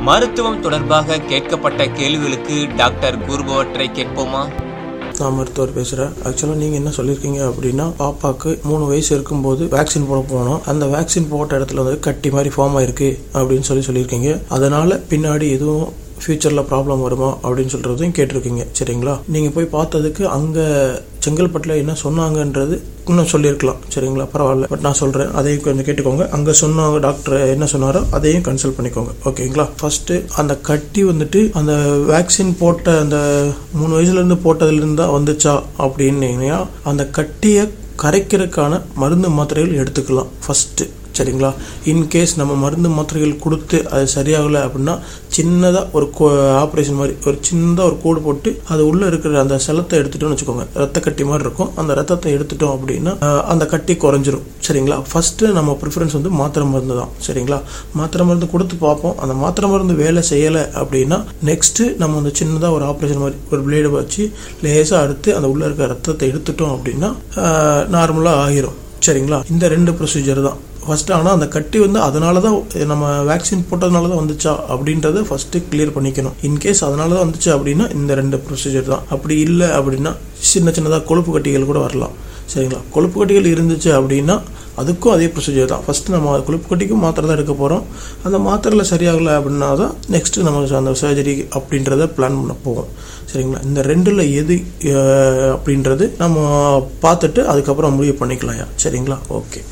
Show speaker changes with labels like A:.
A: மருத்துவம் தொடர்பாக கேட்கப்பட்ட கேள்விகளுக்கு டாக்டர் கூறுபவற்றை கேட்போமா
B: நான் மருத்துவர் பேசுகிறேன் ஆக்சுவலாக நீங்கள் என்ன சொல்லியிருக்கீங்க அப்படின்னா பாப்பாக்கு மூணு வயசு இருக்கும்போது வேக்சின் போட போனோம் அந்த வேக்சின் போட்ட இடத்துல வந்து கட்டி மாதிரி ஃபார்ம் ஆயிருக்கு அப்படின்னு சொல்லி சொல்லியிருக்கீங்க அதனால பின்னாடி எதுவும் ஃப்யூச்சரில் ப்ராப்ளம் வருமா அப்படின்னு சொல்கிறதையும் கேட்டிருக்கீங்க சரிங்களா நீங்கள் போய் பார்த்ததுக்கு அங்கே செங்கல்பட்டில் என்ன சொன்னாங்கன்றது இன்னும் சொல்லியிருக்கலாம் சரிங்களா பரவாயில்ல பட் நான் சொல்கிறேன் அதையும் கொஞ்சம் கேட்டுக்கோங்க அங்கே சொன்னாங்க டாக்டர் என்ன சொன்னாரோ அதையும் கன்சல்ட் பண்ணிக்கோங்க ஓகேங்களா ஃபர்ஸ்ட்டு அந்த கட்டி வந்துட்டு அந்த வேக்சின் போட்ட அந்த மூணு வயசுலேருந்து போட்டதுலேருந்து தான் வந்துச்சா அப்படின்னீங்கன்னா அந்த கட்டியை கரைக்கிறதுக்கான மருந்து மாத்திரைகள் எடுத்துக்கலாம் ஃபஸ்ட்டு சரிங்களா இன்கேஸ் நம்ம மருந்து மாத்திரைகள் கொடுத்து அது சரியாகலை அப்படின்னா சின்னதாக ஒரு ஆப்ரேஷன் மாதிரி ஒரு சின்னதாக ஒரு கோடு போட்டு அது உள்ளே இருக்கிற அந்த செலத்தை எடுத்துட்டோம்னு வச்சுக்கோங்க ரத்த கட்டி மாதிரி இருக்கும் அந்த ரத்தத்தை எடுத்துட்டோம் அப்படின்னா அஹ், அந்த கட்டி குறைஞ்சிரும் சரிங்களா ஃபஸ்ட்டு நம்ம ப்ரிஃபரன்ஸ் வந்து மாத்திரை மருந்து தான் சரிங்களா மாத்திரை மருந்து கொடுத்து பார்ப்போம் அந்த மாத்திரை மருந்து வேலை செய்யலை அப்படின்னா நெக்ஸ்ட்டு நம்ம வந்து சின்னதாக ஒரு ஆப்ரேஷன் மாதிரி ஒரு பிளேடு வச்சு லேசாக அறுத்து அந்த உள்ளே இருக்க ரத்தத்தை எடுத்துட்டோம் அப்படின்னா நார்மலாக ஆகிரும் சரிங்களா இந்த ரெண்டு ப்ரொசீஜர் தான் ஃபர்ஸ்ட் ஆனால் அந்த கட்டி வந்து அதனால தான் நம்ம வேக்சின் போட்டதுனால தான் வந்துச்சா அப்படின்றத ஃபர்ஸ்ட் கிளியர் பண்ணிக்கணும் இன்கேஸ் அதனால தான் வந்துச்சு அப்படின்னா இந்த ரெண்டு ப்ரொசீஜர் தான் அப்படி இல்லை அப்படின்னா சின்ன சின்னதாக கொழுப்பு கட்டிகள் கூட வரலாம் சரிங்களா கொழுப்பு கட்டிகள் இருந்துச்சு அப்படின்னா அதுக்கும் அதே ப்ரொசீஜர் தான் ஃபர்ஸ்ட் நம்ம கொழுப்பு கட்டிக்கும் மாத்திரை தான் எடுக்க போகிறோம் அந்த மாத்திரையில் சரியாகலை அப்படின்னா தான் நெக்ஸ்ட் நம்ம அந்த சர்ஜரி அப்படின்றத பிளான் பண்ண போவோம் சரிங்களா இந்த ரெண்டில் எது அஹ், அப்படின்றது நம்ம பார்த்துட்டு அதுக்கப்புறம் முடிவு பண்ணிக்கலாம்யா சரிங்களா ஓகே